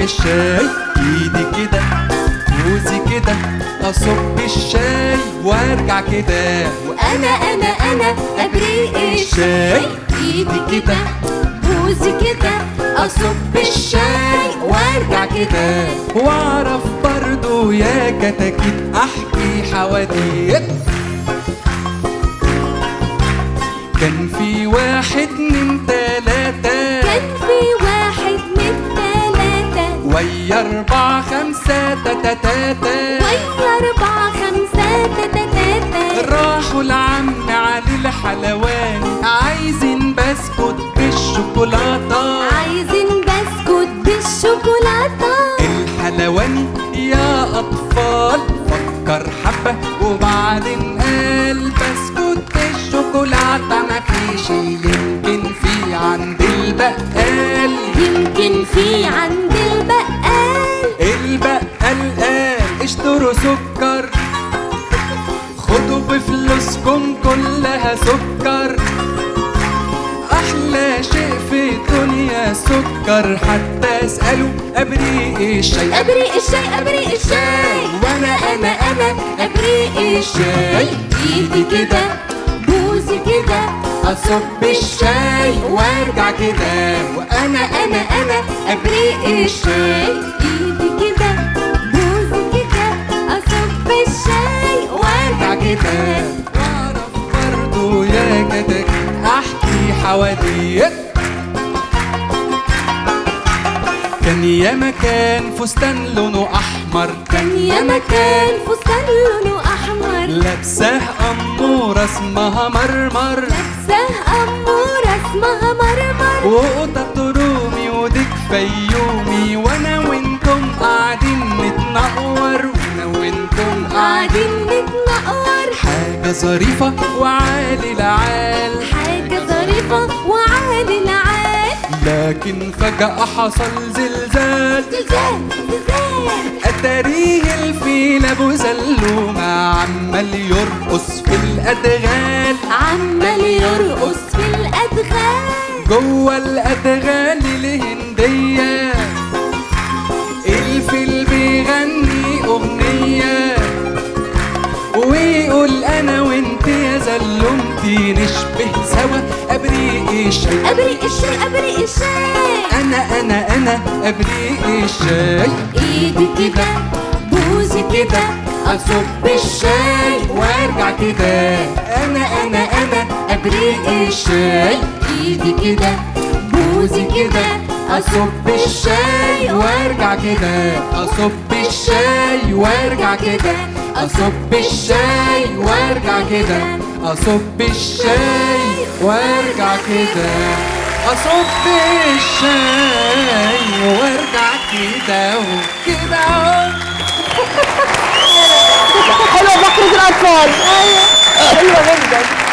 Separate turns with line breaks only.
الشاي ايدي كده بوزي كده اصب الشاي وارجع كده
وانا انا انا ابريق الشاي ايدي كده بوزي كده اصب الشاي وارجع كده
واعرف برضو يا كتاكيت احكي حواديت كان في واحد من تلاتة
كان في واحد من تلاتة
ويا اربعة خمسة تاتا تاتا
ويا أربعة خمسة تاتا تاتا
راحوا لعم علي الحلواني عايزين بسكوت بالشوكولاتة
عايزين بسكوت بالشوكولاتة
الحلواني يا أطفال فكر حبة وبعدين قال بسكوت بالشوكولاتة مفيش يمكن في عند البقال
يمكن في عند البقال
البقال قال اشتروا سكر خدوا بفلوسكم كلها سكر احلى شيء في الدنيا سكر حتى اساله ابريق الشاي
أبريق الشاي أبريق الشاي
وانا انا انا
أبريق الشاي إيدي كده بوزي كده
اصب الشاي وارجع كده وانا انا انا
أبريق الشاي إيدي كده بوزي كده أصب الشاي وارجع كده
واعرف برضو يا كتك احكي حواديت كان يا مكان فستان لونه احمر
كان يا مكان فستان لونه أحمر
لابسه اموره اسمها مرمر
لابسه أمورة اسمها مرمر
وقطط رومي وديك فيومي وانا وانتم قاعدين نتنقور وانا وانتم
قاعدين نتنقر
حاجه ظريفه وعالي العال
حاجة ظريفة وعالي العال
لكن فجأة حصل زلزال
زلزال زلزال
أتاريه الفيل أبو زلومة عمال يرقص في الأدغال
عمال يرقص في الأدغال
جوه الأدغال الهندية الفيل بيغني أغنية ويقول أنا وأنت يا زلومتي نشبه سوا أبريق الشاي
أبريق الشاي أبريق الشاي
أنا أنا أنا أبريق الشاي
إيدي كده بوزي كده
أصب الشاي وارجع كده أنا أنا أنا
أبريق الشاي إيدي كده بوزي كده
أصب الشاي وارجع كده أصب الشاي وارجع كده أصب الشاي وارجع كده أصب الشاي وارجع كده أصب الشاي وارجع كده وكده أهو
حلوة فقرة الأطفال أيوة حلوة جدا